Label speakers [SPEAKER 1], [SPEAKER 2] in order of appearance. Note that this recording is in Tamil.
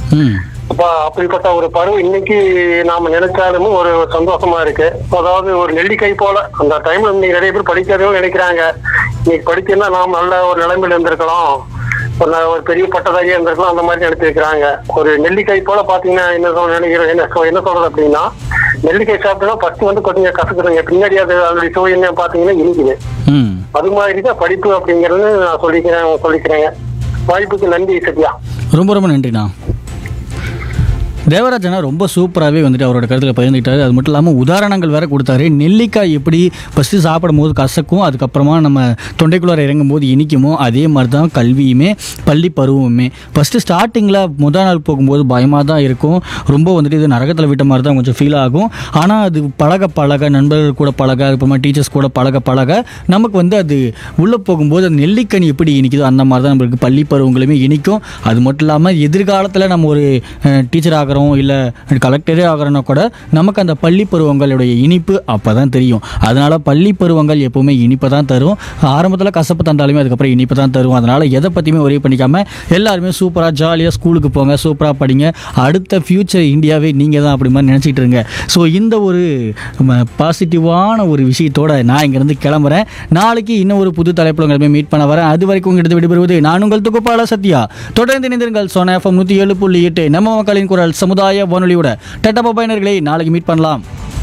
[SPEAKER 1] ம்
[SPEAKER 2] அப்ப அப்படிப்பட்ட ஒரு பருவம் இன்னைக்கு நாம நினைச்சாலும் ஒரு சந்தோஷமா இருக்கு அதாவது ஒரு நெல்லிக்கை போல அந்த டைம்ல இன்னைக்கு நிறைய பேர் படிக்கிறதும் நினைக்கிறாங்க இன்னைக்கு படிச்சிருந்தா நாம் நல்ல ஒரு நிலைமையில இருந்திருக்கலாம் ஒரு ந- ஒரு பெரிய பட்டதாரியா இருந்திருக்கலாம் அந்த மாதிரி நினைச்சிருக்கிறாங்க ஒரு நெல்லிக்காய் போல பாத்தீங்கன்னா என்ன சொல்ல நினைக்கிறேன் என்ன சொ- என்ன சொல்றது அப்படின்னா நெல்லிக்காய் சாப்பிட்டோம்னா ஃபர்ஸ்ட் வந்து கொஞ்சம் கசக்குதுங்க பின்னாடி அது அதனுடைய சுவை என்ன பாத்தீங்கன்னா இனிக்குது
[SPEAKER 1] ம்
[SPEAKER 2] அது மாதிரி தான் படிப்பு அப்படிங்கறது நான் சொல்லிக்கிறேன் சொல்லிக்கிறேங்க வாய்ப்புக்கு நன்றி சத்யா
[SPEAKER 1] ரொம்ப ரொம்ப நன்றிண்ணா தேவராஜனா ரொம்ப சூப்பராகவே வந்துட்டு அவரோட கருத்தில் பகிர்ந்துக்கிட்டாரு அது மட்டும் இல்லாமல் உதாரணங்கள் வேற கொடுத்தாரு நெல்லிக்காய் எப்படி ஃபஸ்ட்டு சாப்பிடும் போது கசக்கும் அதுக்கப்புறமா நம்ம தொண்டைக்குள்ளார இறங்கும் போது இனிக்குமோ அதே மாதிரி தான் கல்வியுமே பள்ளி பருவமுமே ஃபஸ்ட்டு ஸ்டார்டிங்கில் முதல் நாள் போகும்போது பயமாக தான் இருக்கும் ரொம்ப வந்துட்டு இது நரகத்தில் விட்ட மாதிரி தான் கொஞ்சம் ஃபீல் ஆகும் ஆனால் அது பழக பழக நண்பர்கள் கூட பழக அப்புறமா டீச்சர்ஸ் கூட பழக பழக நமக்கு வந்து அது உள்ளே போகும்போது அந்த நெல்லிக்கனி எப்படி இனிக்குதோ அந்த மாதிரி தான் நம்மளுக்கு பள்ளி பருவங்களுமே இனிக்கும் அது மட்டும் இல்லாமல் எதிர்காலத்தில் நம்ம ஒரு டீச்சர் ஆகிறோம் இல்லை கலெக்டரே ஆகிறோன்னா கூட நமக்கு அந்த பள்ளி பருவங்களுடைய இனிப்பு அப்போ தான் தெரியும் அதனால் பள்ளி பருவங்கள் எப்போவுமே இனிப்பை தான் தரும் ஆரம்பத்தில் கசப்பு தந்தாலுமே அதுக்கப்புறம் இனிப்பு தான் தரும் அதனால் எதை பற்றியுமே ஒரே பண்ணிக்காமல் எல்லாருமே சூப்பராக ஜாலியாக ஸ்கூலுக்கு போங்க சூப்பராக படிங்க அடுத்த ஃப்யூச்சர் இந்தியாவே நீங்கள் தான் அப்படி மாதிரி நினச்சிட்டு இருங்க ஸோ இந்த ஒரு பாசிட்டிவான ஒரு விஷயத்தோட நான் இங்கேருந்து கிளம்புறேன் நாளைக்கு இன்னும் ஒரு புது தலைப்பில் உங்களை மீட் பண்ண வரேன் அது வரைக்கும் உங்கள்கிட்ட விடுபெறுவது நான் உங்கள் தொகுப்பாளர் சத்யா தொடர்ந்து இணைந்திருங்கள் சோனா எஃப்எம் நூற்றி ஏழு புள்ளி எட்டு நம்ம மக்களின் குரல் சமுதாய வானொலியோட டட்டா பயனர்களை நாளைக்கு மீட் பண்ணலாம்